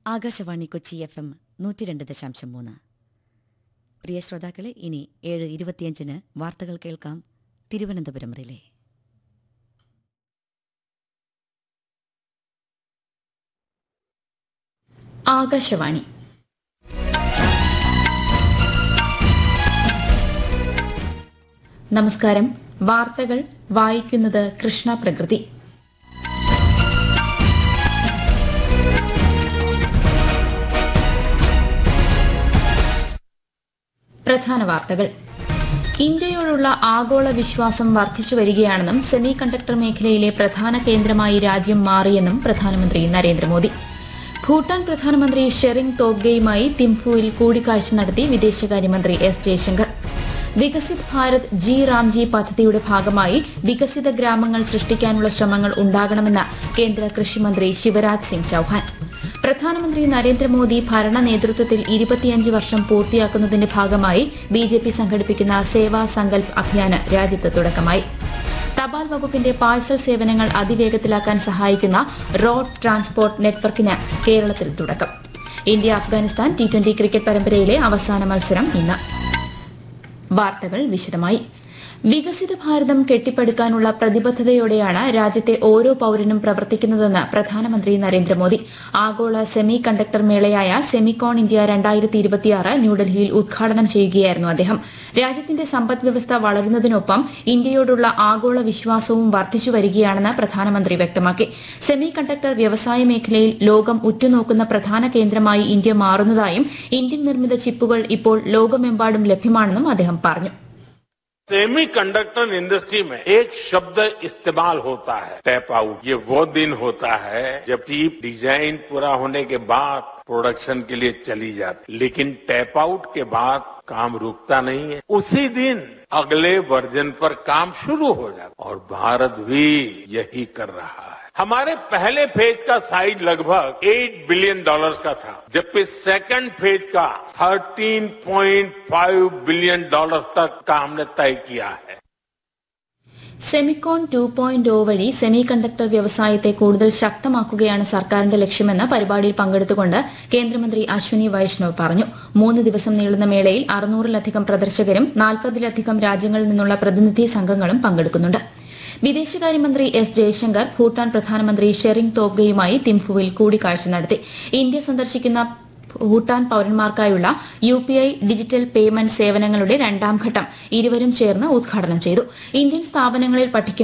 Akashvani Kochi F M നൂറ്റി രണ്ട് ദശാംശം മൂന്ന് പ്രിയ ശ്രോതാക്കളെ ഇനി ഏഴ് ഇരുപത്തിയഞ്ചിന് വാർത്തകൾ കേൾക്കാം തിരുവനന്തപുരം റിലേ ആകാശവാണി നമസ്കാരം വാർത്തകൾ വായിക്കുന്നത് കൃഷ്ണ പ്രകൃതി പ്രധാന വാർത്തകൾ ഇന്ത്യയോടുള്ള ആഗോള വിശ്വാസം വർദ്ധിച്ചു വരികയാണെന്നും സെമി കണ്ടക്ടർ മേഖലയിലെ പ്രധാന കേന്ദ്രമായി രാജ്യം മാറിയെന്നും പ്രധാനമന്ത്രി നരേന്ദ്രമോദി ഭൂട്ടാൻ പ്രധാനമന്ത്രി ഷെറിംഗ് തോബ്ഗെയുമായി തിംഫുവിൽ കൂടിക്കാഴ്ച നടത്തി വിദേശകാര്യമന്ത്രി എസ് ജയശങ്കർ വികസിത് ഭാരത് ജി റാംജി പദ്ധതിയുടെ ഭാഗമായി വികസിത ഗ്രാമങ്ങൾ സൃഷ്ടിക്കാനുള്ള ശ്രമങ്ങൾ ഉണ്ടാകണമെന്ന് കേന്ദ്ര കൃഷിമന്ത്രി ശിവരാജ് സിംഗ് ചൌഹാൻ പ്രധാനമന്ത്രി നരേന്ദ്രമോദി ഭരണ നേതൃത്വത്തിൽ ഇരുപത്തിയഞ്ച് വർഷം പൂർത്തിയാക്കുന്നതിന്റെ ഭാഗമായി ബി ജെ പി സംഘടിപ്പിക്കുന്ന സേവാ സങ്കൽപ് അഭിയാന് രാജ്യത്ത് തുടക്കമായി തപാൽ വകുപ്പിന്റെ പാഴ്സൽ സേവനങ്ങൾ അതിവേഗത്തിലാക്കാൻ സഹായിക്കുന്ന റോഡ് ട്രാൻസ്പോർട്ട് നെറ്റ്വർക്കിന് കേരളത്തിൽ തുടക്കം India Afghanistan T twenty cricket പരമ്പരയിലെ അവസാന മത്സരം ഇന്ന് വാർത്തകൾ വിശദമായി വികസിത ഭാരതം കെട്ടിപ്പടുക്കാനുള്ള പ്രതിബദ്ധതയോടെയാണ് രാജ്യത്തെ ഓരോ പൌരനും പ്രവർത്തിക്കുന്നതെന്ന് പ്രധാനമന്ത്രി നരേന്ദ്രമോദി ആഗോള സെമി കണ്ടക്ടർ മേളയായ സെമിക്കോൺ ഇന്ത്യ രണ്ടായിരത്തി ഇരുപത്തിയാറ് ന്യൂഡൽഹിയിൽ ഉദ്ഘാടനം ചെയ്യുകയായിരുന്നു അദ്ദേഹം രാജ്യത്തിന്റെ സമ്പദ് വ്യവസ്ഥ വളരുന്നതിനൊപ്പം ഇന്ത്യയോടുള്ള ആഗോള വിശ്വാസവും വർദ്ധിച്ചു വരികയാണെന്ന് പ്രധാനമന്ത്രി വ്യക്തമാക്കി സെമി കണ്ടക്ടർ വ്യവസായ മേഖലയിൽ ലോകം ഉറ്റുനോക്കുന്ന പ്രധാന കേന്ദ്രമായി ഇന്ത്യ മാറുന്നതായും ഇന്ത്യൻ നിർമ്മിത ചിപ്പുകൾ ഇപ്പോൾ ലോകമെമ്പാടും ലഭ്യമാണെന്നും അദ്ദേഹം പറഞ്ഞു सेमी कंडक्टर इंडस्ट्री में एक शब्द इस्तेमाल होता है टैप आउट ये वो दिन होता है जब चीप डिजाइन पूरा होने के बाद प्रोडक्शन के लिए चली जाती लेकिन टैप आउट के बाद काम रुकता नहीं है उसी दिन अगले वर्जन पर काम शुरू हो जाता और भारत भी यही कर रहा है हमारे पहले फेज का साइज लगभग 8 बिलियन डॉलर्स का था जबकि सेकंड फेज का 13.5 बिलियन डॉलर तक का हमने तय किया है സെമിക്കോൺ ടു പോയിന്റ് ഒ വഴി സെമി കണ്ടക്ടർ വ്യവസായത്തെ കൂടുതൽ ശക്തമാക്കുകയാണ് സർക്കാരിന്റെ ലക്ഷ്യമെന്ന് പരിപാടിയിൽ പങ്കെടുത്തുകൊണ്ട് കേന്ദ്രമന്ത്രി അശ്വിനി വൈഷ്ണവ് പറഞ്ഞു മൂന്ന് ദിവസം നീളുന്ന മേളയിൽ അറുന്നൂറിലധികം പ്രദർശകരും നാൽപ്പതിലധികം രാജ്യങ്ങളിൽ നിന്നുള്ള പ്രതിനിധി സംഘങ്ങളും പങ്കെടുക്കുന്നുണ്ട് വിദേശകാര്യമന്ത്രി എസ് ജയശങ്കർ ഭൂട്ടാൻ പ്രധാനമന്ത്രി ഷെറിംഗ് തോബ്ഗെയുമായി തിംഫുവിൽ കൂടിക്കാഴ്ച നടത്തി ഇന്ത്യ സന്ദർശിക്കുന്ന ഭൂട്ടാൻ പൌരന്മാർക്കായുള്ള U P I digital payment സേവനങ്ങളുടെ രണ്ടാം ഘട്ടം ഇരുവരും ചേർന്ന് ഉദ്ഘാടനം ചെയ്തു ഇന്ത്യൻ സ്ഥാപനങ്ങളിൽ പഠിക്കുന്ന